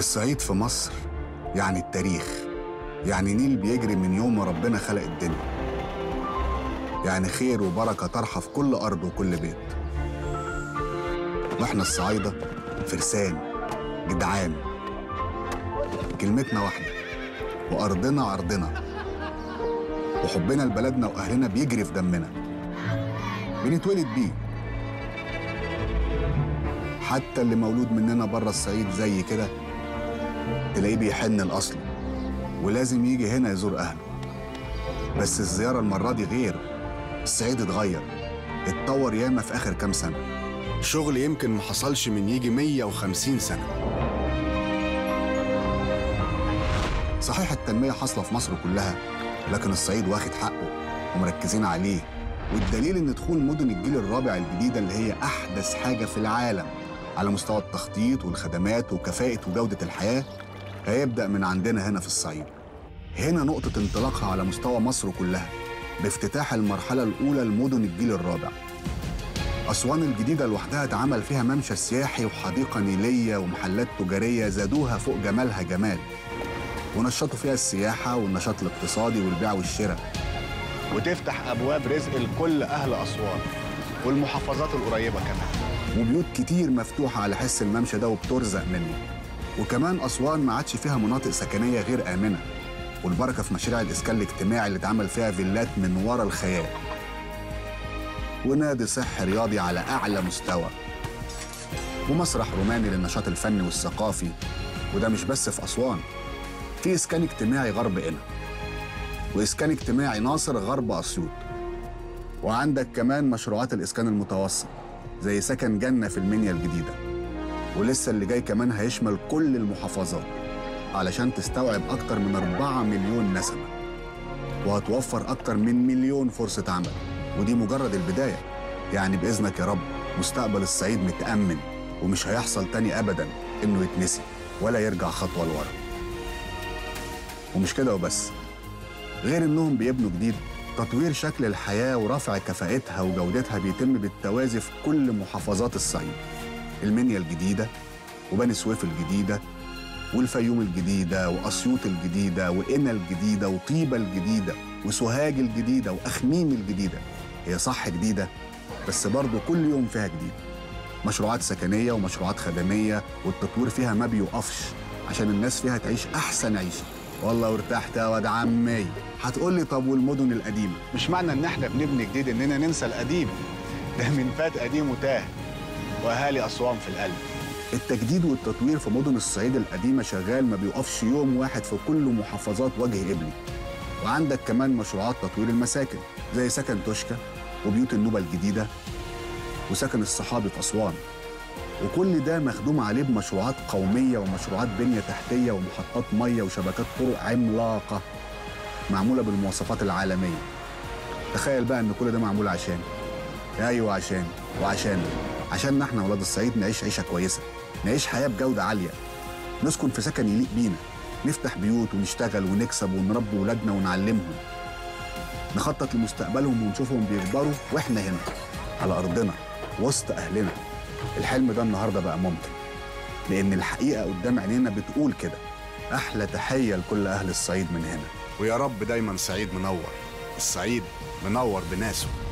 الصعيد في مصر يعني التاريخ يعني نيل بيجري من يوم ما ربنا خلق الدنيا يعني خير وبركة طرحة في كل أرض وكل بيت وإحنا الصعايدة فرسان جدعان كلمتنا واحدة وأرضنا عرضنا وحبنا لبلدنا وأهلنا بيجري في دمنا بنتولد بيه حتى اللي مولود مننا بره الصعيد زي كده تلاقيه بيحن لأصله ولازم يجي هنا يزور أهله بس الزيارة المرة دي غير الصعيد اتغير اتطور ياما في آخر كام سنة شغل يمكن ما حصلش من يجي 150 سنة صحيح التنمية حاصلة في مصر كلها لكن الصعيد واخد حقه ومركزين عليه والدليل ان دخول مدن الجيل الرابع الجديدة اللي هي أحدث حاجة في العالم على مستوى التخطيط والخدمات وكفاءة وجودة الحياة هيبدأ من عندنا هنا في الصعيد هنا نقطة انطلاقها على مستوى مصر كلها بافتتاح المرحلة الأولى لمدن الجيل الرابع أسوان الجديدة لوحدها اتعمل فيها ممشى سياحي وحديقة نيلية ومحلات تجارية زادوها فوق جمالها جمال ونشطوا فيها السياحة والنشاط الاقتصادي والبيع والشراء وتفتح ابواب رزق لكل اهل اسوان والمحافظات القريبه كمان وبيوت كتير مفتوحة على حس الممشى ده وبترزق منه وكمان أسوان ما عادش فيها مناطق سكنية غير آمنة والبركة في مشاريع الإسكان الاجتماعي اللي اتعمل فيها فيلات من ورا الخيال ونادي صحي رياضي على أعلى مستوى ومسرح روماني للنشاط الفني والثقافي وده مش بس في أسوان في إسكان اجتماعي غرب قنا وإسكان اجتماعي ناصر غرب أسيوط وعندك كمان مشروعات الإسكان المتوسط زي سكن جنة في المنيا الجديدة ولسه اللي جاي كمان هيشمل كل المحافظات علشان تستوعب أكتر من 4 مليون نسمة وهتوفر أكتر من مليون فرصة عمل ودي مجرد البداية يعني بإذنك يا رب مستقبل الصعيد متأمن ومش هيحصل تاني أبدا إنه يتنسي ولا يرجع خطوة لورا ومش كده وبس غير إنهم بيبنوا جديد تطوير شكل الحياة ورفع كفاءتها وجودتها بيتم بالتوازي في كل محافظات الصعيد المنيا الجديدة وبني سويف الجديدة والفيوم الجديدة وأسيوط الجديدة وقنا الجديدة وطيبة الجديدة وسوهاج الجديدة وأخميم الجديدة هي صح جديدة بس برضه كل يوم فيها جديد مشروعات سكنية ومشروعات خدمية والتطوير فيها ما بيوقفش عشان الناس فيها تعيش أحسن عيشة والله وارتحت يا واد عمي هتقول لي طب والمدن القديمة مش معنى ان احنا بنبني جديد اننا ننسى القديم ده من فات قديم وتاه واهالي اسوان في القلب التجديد والتطوير في مدن الصعيد القديمة شغال ما بيوقفش يوم واحد في كل محافظات وجه قبلي وعندك كمان مشروعات تطوير المساكن زي سكن توشكا وبيوت النوبة الجديدة وسكن الصحابي في أسوان وكل ده مخدوم عليه بمشروعات قومية ومشروعات بنية تحتية ومحطات مية وشبكات طرق عملاقة معمولة بالمواصفات العالمية تخيل بقى إن كل ده معمول عشان أيوة عشان وعشان عشان احنا ولاد الصعيد نعيش عيشة كويسة نعيش حياة بجودة عالية نسكن في سكن يليق بينا نفتح بيوت ونشتغل ونكسب ونربي ولادنا ونعلمهم نخطط لمستقبلهم ونشوفهم بيكبروا واحنا هنا على أرضنا وسط أهلنا الحلم ده النهارده بقى ممكن لأن الحقيقة قدام عينينا بتقول كده أحلى تحية لكل أهل الصعيد من هنا ويا رب دايما صعيد منور الصعيد منور بناسه